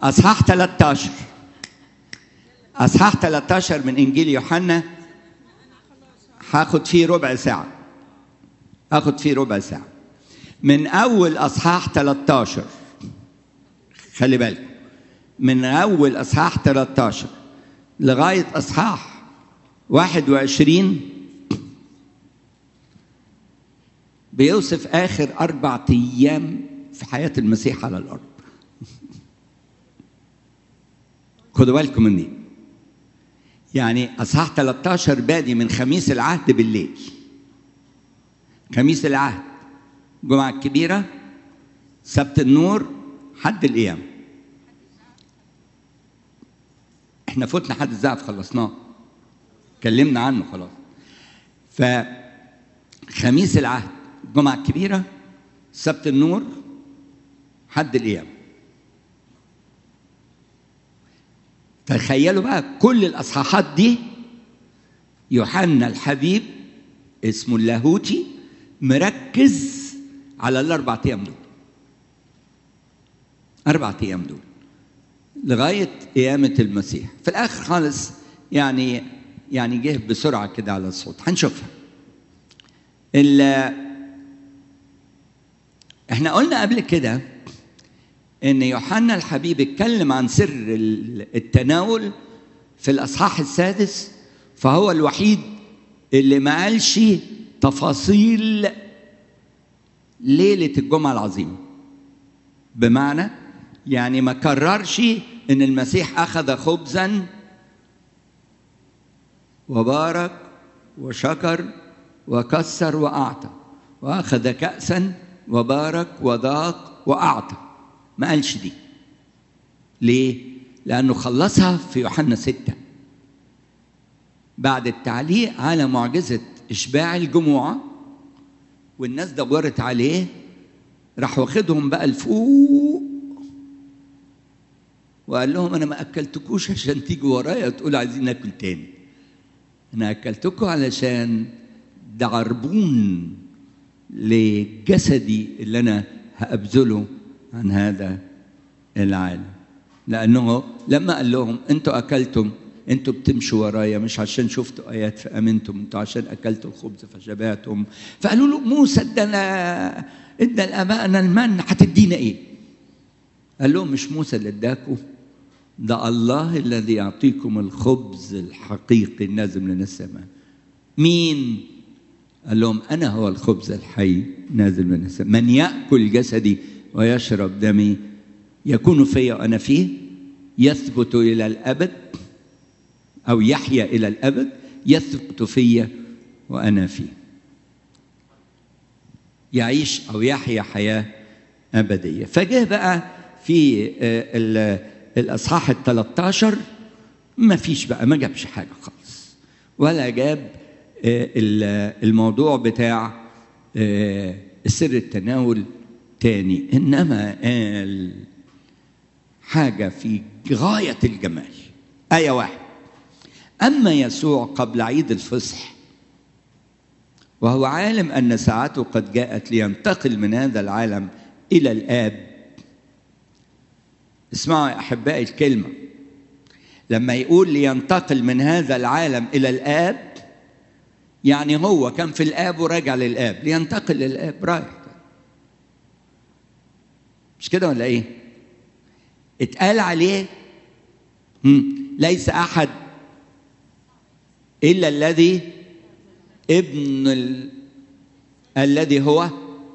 اصحاح 13 اصحاح 13 من انجيل يوحنا هاخد فيه ربع ساعه اخد فيه ربع ساعه من اول اصحاح 13 خلي بالك من اول اصحاح 13 لغايه اصحاح 21 بيوصف اخر اربع ايام في حياه المسيح على الارض خدوا بالكم مني يعني اصحاح 13 بادي من خميس العهد بالليل خميس العهد الجمعه الكبيره سبت النور حد القيامه احنا فوتنا حد الزعف خلصناه اتكلمنا عنه خلاص فخميس العهد الجمعة الكبيرة سبت النور حد القيامة تخيلوا بقى كل الأصحاحات دي يوحنا الحبيب اسمه اللاهوتي مركز على الأربع أيام دول أربع أيام دول لغاية قيامة المسيح في الآخر خالص يعني يعني جه بسرعة كده على الصوت هنشوفها احنا قلنا قبل كده ان يوحنا الحبيب اتكلم عن سر التناول في الاصحاح السادس فهو الوحيد اللي ما قالش تفاصيل ليله الجمعه العظيمه بمعنى يعني ما كررش ان المسيح اخذ خبزا وبارك وشكر وكسر واعطى واخذ كاسا وبارك وذاق واعطى ما قالش دي ليه لانه خلصها في يوحنا ستة بعد التعليق على معجزة إشباع الجموع والناس دورت عليه راح واخدهم بقى لفوق وقال لهم أنا ما أكلتكوش عشان تيجوا ورايا وتقولوا عايزين ناكل تاني أنا أكلتكم علشان ده عربون لجسدي اللي أنا هأبذله عن هذا العالم لأنه لما قال لهم أنتوا أكلتم أنتوا بتمشوا ورايا مش عشان شفتوا آيات فأمنتم أنتوا عشان أكلتوا الخبز فشبعتم فقالوا له موسى ادانا ادى لآبائنا المن هتدينا إيه؟ قال لهم مش موسى اللي اداكم ده الله الذي يعطيكم الخبز الحقيقي النازل من السماء مين قال لهم انا هو الخبز الحي نازل من السماء من ياكل جسدي ويشرب دمي يكون في وانا فيه يثبت الى الابد او يحيا الى الابد يثبت في وانا فيه يعيش او يحيا حياه ابديه فجه بقى في الاصحاح ال 13 ما فيش بقى ما جابش حاجه خالص ولا جاب الموضوع بتاع سر التناول تاني انما قال حاجه في غايه الجمال ايه واحد اما يسوع قبل عيد الفصح وهو عالم ان ساعته قد جاءت لينتقل من هذا العالم الى الاب اسمعوا يا احبائي الكلمه لما يقول لينتقل من هذا العالم الى الاب يعني هو كان في الاب وراجع للاب لينتقل للاب رايح مش كده ولا ايه اتقال عليه ليس احد الا الذي ابن ال... الذي هو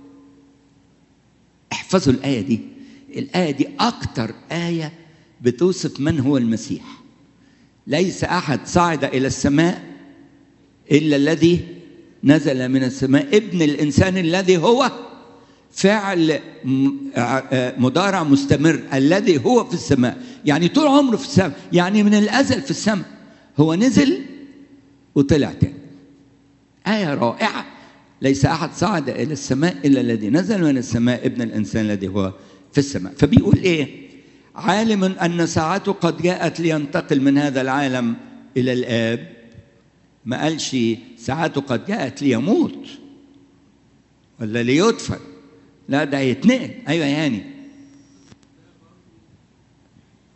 احفظوا الايه دي الايه دي اكتر ايه بتوصف من هو المسيح ليس احد صعد الى السماء الا الذي نزل من السماء ابن الانسان الذي هو فعل مضارع مستمر الذي هو في السماء يعني طول عمره في السماء يعني من الازل في السماء هو نزل وطلع تاني آية رائعة ليس أحد صعد إلى السماء إلا الذي نزل من السماء ابن الإنسان الذي هو في السماء فبيقول إيه عالم أن ساعته قد جاءت لينتقل من هذا العالم إلى الآب ما قالش ساعته قد جاءت ليموت ولا ليدفن لا ده هيتنقل ايوه يعني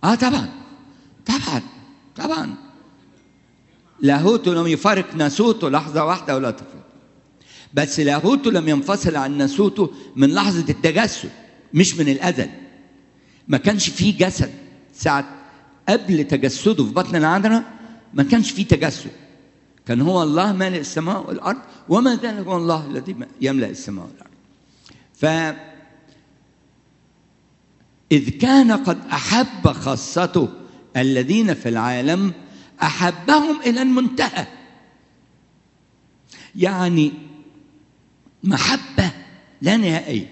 اه طبعا طبعا طبعا لاهوته لم يفارق ناسوته لحظه واحده ولا تفرق بس لاهوته لم ينفصل عن ناسوته من لحظه التجسد مش من الازل ما كانش فيه جسد ساعه قبل تجسده في بطن العذراء ما كانش فيه تجسد كان هو الله مالئ السماء والارض وما زال هو الله الذي يملا السماء والارض ف إذ كان قد أحب خاصته الذين في العالم أحبهم إلى المنتهى يعني محبة لا نهائية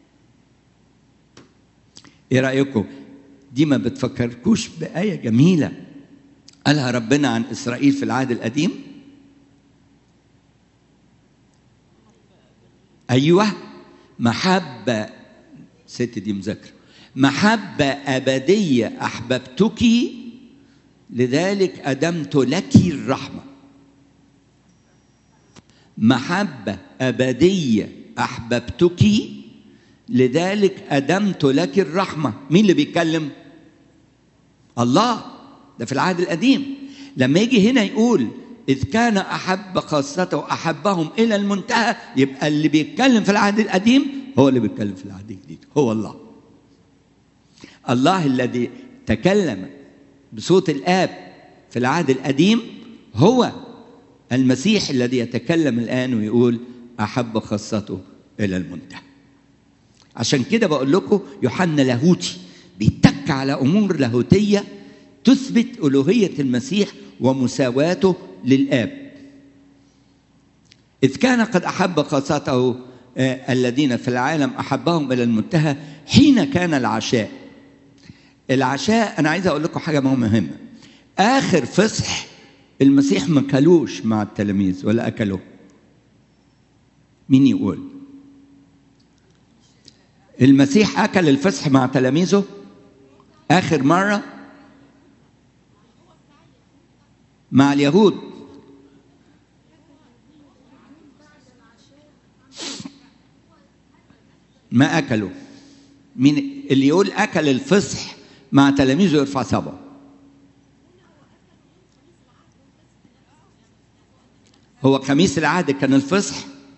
إيه رأيكم؟ دي ما بتفكركوش بآية جميلة قالها ربنا عن إسرائيل في العهد القديم أيوه محبة ست دي مذاكرة محبة أبدية أحببتك لذلك أدمت لك الرحمة محبة أبدية أحببتك لذلك أدمت لك الرحمة مين اللي بيتكلم الله ده في العهد القديم لما يجي هنا يقول إذ كان أحب خاصته أحبهم إلى المنتهى يبقى اللي بيتكلم في العهد القديم هو اللي بيتكلم في العهد الجديد هو الله الله الذي تكلم بصوت الآب في العهد القديم هو المسيح الذي يتكلم الآن ويقول أحب خاصته إلى المنتهى عشان كده بقول لكم يوحنا لاهوتي بيتك على أمور لاهوتية تثبت ألوهية المسيح ومساواته للآب إذ كان قد أحب خاصته الذين في العالم أحبهم إلى المنتهى حين كان العشاء العشاء أنا عايز أقول لكم حاجة مهمة آخر فصح المسيح ما كلوش مع التلاميذ ولا أكلوه مين يقول المسيح أكل الفصح مع تلاميذه آخر مرة مع اليهود ما أكلوا مين اللي يقول أكل الفصح مع تلاميذه يرفع صبعه هو خميس العهد كان الفصح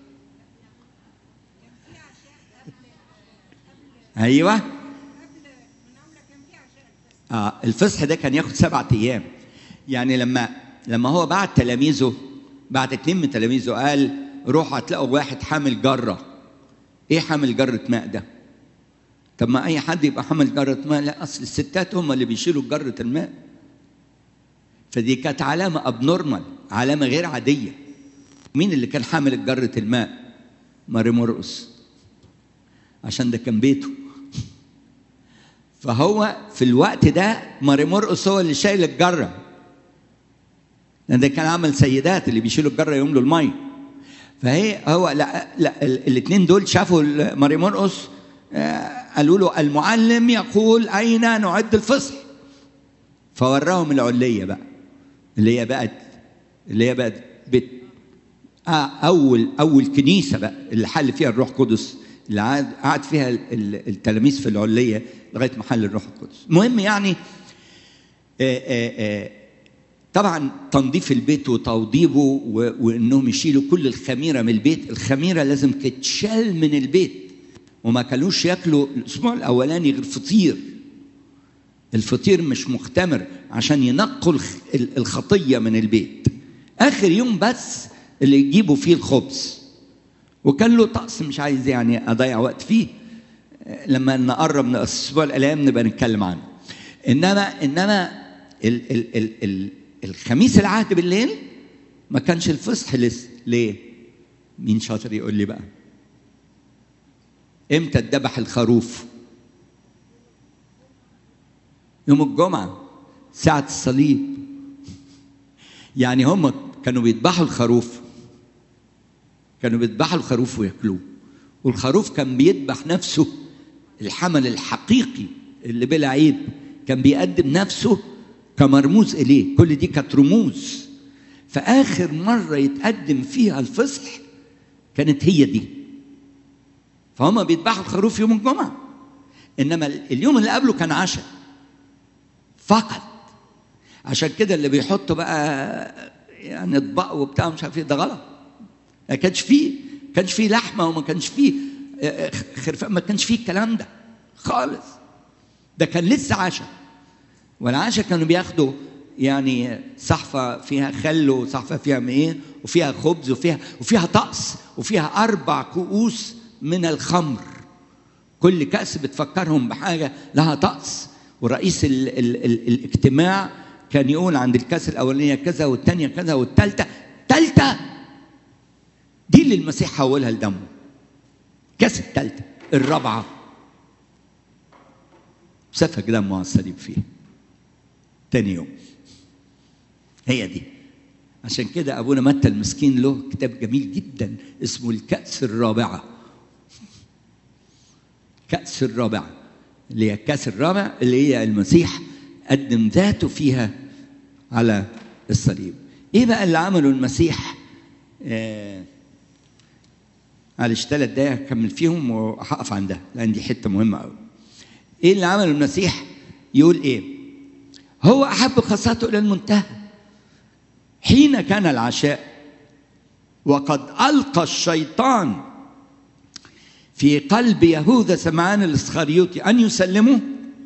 ايوه اه الفصح ده كان ياخد سبعة ايام يعني لما لما هو بعت تلاميذه بعت اتنين من تلاميذه قال روحوا هتلاقوا واحد حامل جره ايه حامل جره ماء ده طب ما اي حد يبقى حامل جره ماء لا اصل الستات هم اللي بيشيلوا جره الماء فدي كانت علامه ابنورمال علامه غير عاديه مين اللي كان حامل جره الماء ماري مرقس عشان ده كان بيته فهو في الوقت ده ماري مرقس هو اللي شايل الجره لان ده كان عمل سيدات اللي بيشيلوا الجره يملوا الميه فهي هو لا لا الاثنين دول شافوا ماري مرقس قالوا له المعلم يقول اين نعد الفصح فوراهم العليه بقى اللي هي بقت اللي هي بقت بيت آه اول اول كنيسه بقى اللي حل فيها الروح القدس اللي قعد فيها التلاميذ في العليه لغايه محل الروح القدس المهم يعني آآ آآ طبعا تنظيف البيت وتوضيبه وانهم يشيلوا كل الخميره من البيت الخميره لازم تتشال من البيت وما كانوش ياكلوا الاسبوع الاولاني غير فطير الفطير مش مختمر عشان ينقوا الخطيه من البيت اخر يوم بس اللي يجيبوا فيه الخبز وكان له طقس مش عايز يعني اضيع وقت فيه لما نقرب من الاسبوع الالام نبقى نتكلم عنه انما انما ال ال ال ال الخميس العهد بالليل ما كانش الفصح لسه ليه مين شاطر يقول لي بقى امتى اتذبح الخروف يوم الجمعه ساعه الصليب يعني هم كانوا بيذبحوا الخروف كانوا بيذبحوا الخروف وياكلوه والخروف كان بيذبح نفسه الحمل الحقيقي اللي بلا عيب كان بيقدم نفسه كمرموز اليه كل دي كانت رموز فاخر مره يتقدم فيها الفصح كانت هي دي فهم بيذبحوا الخروف يوم الجمعه انما اليوم اللي قبله كان عشاء فقط عشان كده اللي بيحطوا بقى يعني اطباق وبتاع مش عارف ايه ده غلط ما كانش فيه ما كانش فيه لحمه وما كانش فيه خرفان ما كانش فيه الكلام ده خالص ده كان لسه عشاء والعشاء كانوا بياخدوا يعني صحفة فيها خل وصحفة فيها ايه وفيها خبز وفيها وفيها طقس وفيها أربع كؤوس من الخمر كل كأس بتفكرهم بحاجة لها طقس ورئيس ال ال ال الاجتماع كان يقول عند الكأس الأولانية كذا والثانية كذا والثالثة ثالثة دي اللي المسيح حولها لدمه كأس الثالثة الرابعة سفك دمه على الصليب فيها تاني يوم هي دي عشان كده ابونا متى المسكين له كتاب جميل جدا اسمه الكأس الرابعة كأس الرابعة اللي هي الكأس الرابع اللي هي المسيح قدم ذاته فيها على الصليب ايه بقى اللي عمله المسيح آه معلش ثلاث دقايق هكمل فيهم وهقف عندها لان دي حته مهمه قوي ايه اللي عمله المسيح يقول ايه هو احب خاصته الى المنتهى حين كان العشاء وقد القى الشيطان في قلب يهوذا سمعان الاسخريوطي ان يسلمه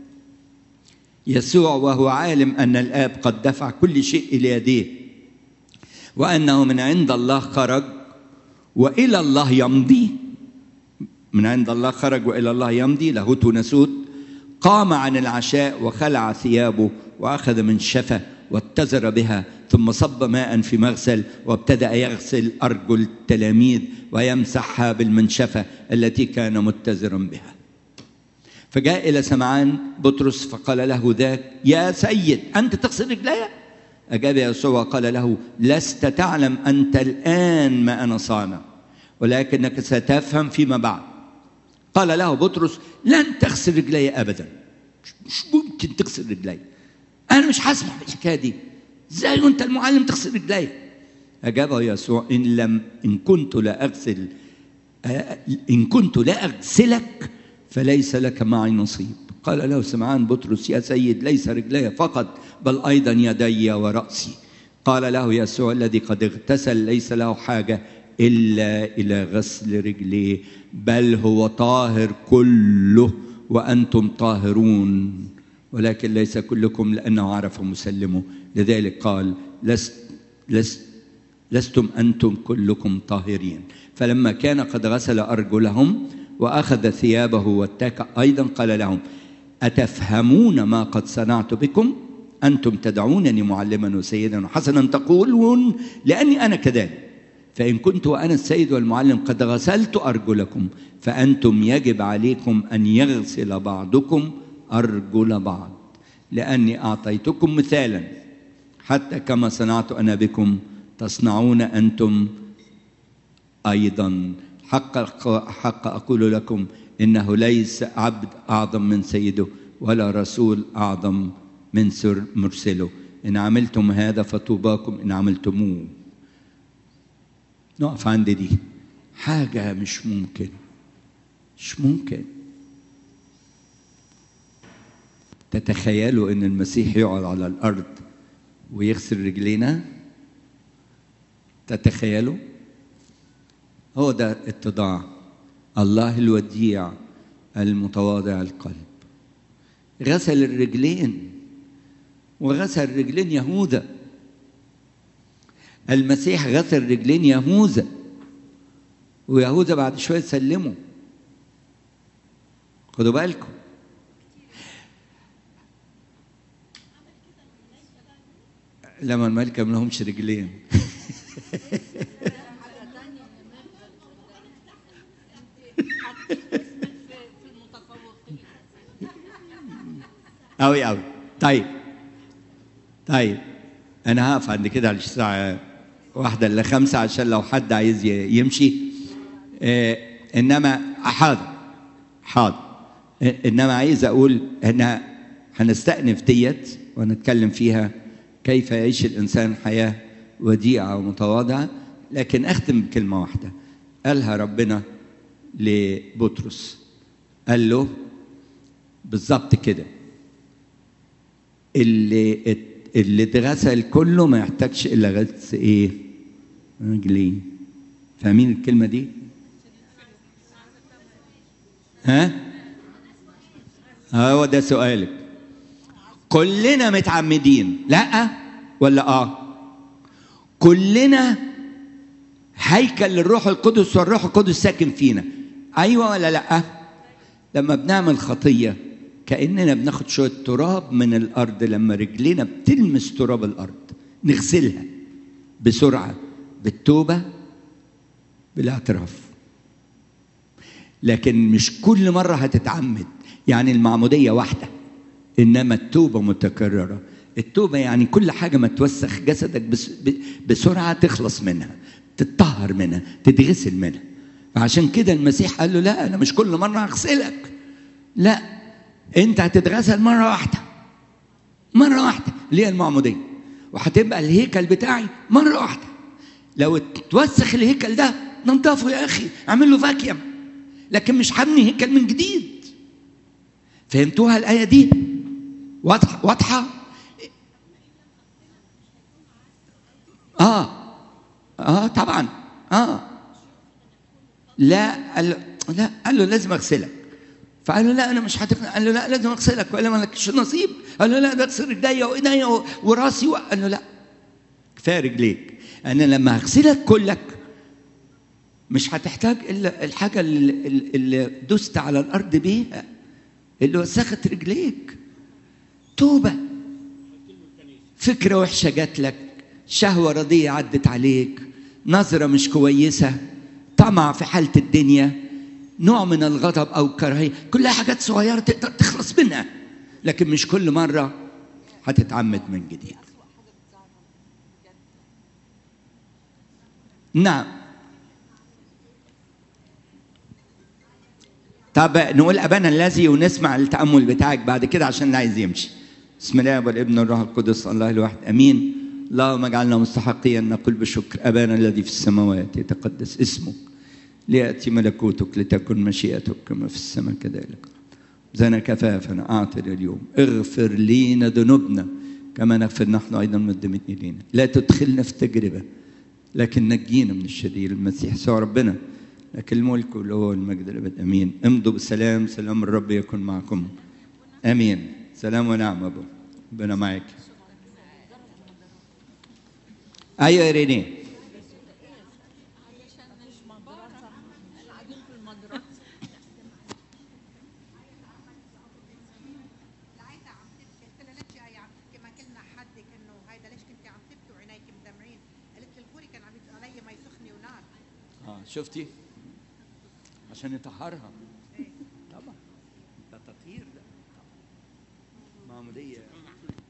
يسوع وهو عالم ان الاب قد دفع كل شيء الى يديه وانه من عند الله خرج والى الله يمضي من عند الله خرج والى الله يمضي لاهوت وناسوت قام عن العشاء وخلع ثيابه واخذ من شفه واتزر بها ثم صب ماء في مغسل وابتدا يغسل ارجل التلاميذ ويمسحها بالمنشفه التي كان متزرا بها فجاء الى سمعان بطرس فقال له ذاك يا سيد انت تغسل رجلي اجاب يسوع وقال له لست تعلم انت الان ما انا صانع ولكنك ستفهم فيما بعد قال له بطرس لن تغسل رجلي ابدا مش ممكن تغسل رجلي انا مش هسمح بالحكايه دي ازاي وانت المعلم تغسل رجلي اجابه يسوع ان لم ان كنت لا اغسل ان كنت لا اغسلك فليس لك معي نصيب قال له سمعان بطرس يا سيد ليس رجلي فقط بل ايضا يدي وراسي قال له يسوع الذي قد اغتسل ليس له حاجه الا الى غسل رجليه بل هو طاهر كله وانتم طاهرون ولكن ليس كلكم لانه عرف مسلمه لذلك قال لست لست لستم انتم كلكم طاهرين فلما كان قد غسل ارجلهم واخذ ثيابه واتكى ايضا قال لهم اتفهمون ما قد صنعت بكم انتم تدعونني معلما وسيدا حسنا تقولون لاني انا كذلك فان كنت وانا السيد والمعلم قد غسلت ارجلكم فانتم يجب عليكم ان يغسل بعضكم ارجل بعض لاني اعطيتكم مثالا حتى كما صنعت انا بكم تصنعون انتم ايضا حق حق اقول لكم انه ليس عبد اعظم من سيده ولا رسول اعظم من سر مرسله ان عملتم هذا فطوباكم ان عملتموه نقف عند دي حاجه مش ممكن مش ممكن تتخيلوا ان المسيح يقعد على الارض ويغسل رجلينا تتخيلوا هو ده اتضاع الله الوديع المتواضع القلب غسل الرجلين وغسل رجلين يهوذا المسيح غسل رجلين يهوذا ويهوذا بعد شويه سلمه خدوا بالكم لما الملكة ما لهمش رجلين أوي أوي طيب طيب أنا هقف عند كده على الساعة واحدة إلا خمسة عشان لو حد عايز يمشي آه إنما حاضر حاضر إنما عايز أقول إن هنستأنف ديت ونتكلم فيها كيف يعيش الانسان حياه وديعه ومتواضعه لكن اختم بكلمه واحده قالها ربنا لبطرس قال له بالظبط كده اللي اللي اتغسل كله ما يحتاجش الا غسل ايه؟ رجليه فاهمين الكلمه دي؟ ها؟ هو ده سؤالك كلنا متعمدين لا ولا اه كلنا هيكل للروح القدس والروح القدس ساكن فينا ايوه ولا لا لما بنعمل خطيه كاننا بناخد شويه تراب من الارض لما رجلينا بتلمس تراب الارض نغسلها بسرعه بالتوبه بالاعتراف لكن مش كل مره هتتعمد يعني المعموديه واحده انما التوبه متكرره التوبه يعني كل حاجه ما توسخ جسدك بس بسرعه تخلص منها تتطهر منها تتغسل منها فعشان كده المسيح قال له لا انا مش كل مره هغسلك لا انت هتتغسل مره واحده مره واحده اللي هي المعموديه وهتبقى الهيكل بتاعي مره واحده لو توسخ الهيكل ده نضفه يا اخي اعمل له فاكيوم لكن مش هبني هيكل من جديد فهمتوها الايه دي واضحه واضحه اه اه طبعا اه لا قال له لا قال له لازم اغسلك فقال له لا انا مش هتقنع قال له لا لازم اغسلك ولا مالكش نصيب قال له لا ده اغسل رجليا وايديا وراسي قال له لا كفايه رجليك انا لما هغسلك كلك مش هتحتاج الا الحاجه اللي, اللي دست على الارض بيها اللي وسخت رجليك توبه فكره وحشه جات لك شهوه رضيه عدت عليك نظره مش كويسه طمع في حاله الدنيا نوع من الغضب او الكراهيه كلها حاجات صغيره تقدر تخلص منها لكن مش كل مره هتتعمد من جديد نعم طب نقول ابانا الذي ونسمع التامل بتاعك بعد كده عشان اللي عايز يمشي بسم الله والابن والروح القدس الله الواحد امين اللهم اجعلنا مستحقين نقول بشكر ابانا الذي في السماوات يتقدس اسمك لياتي ملكوتك لتكن مشيئتك كما في السماء كذلك زنا كفافنا اعطنا اليوم اغفر لينا ذنوبنا كما نغفر نحن ايضا مقدمين الينا لا تدخلنا في تجربه لكن نجينا من الشرير المسيح سوى ربنا لكن الملك واللي هو المجد الابد امين امضوا بالسلام سلام الرب يكن معكم امين سلام ونعم ابو ربنا معاك ايوه يا رينيه شفتي عشان يطهرها طبعا ده تطهير ده معموديه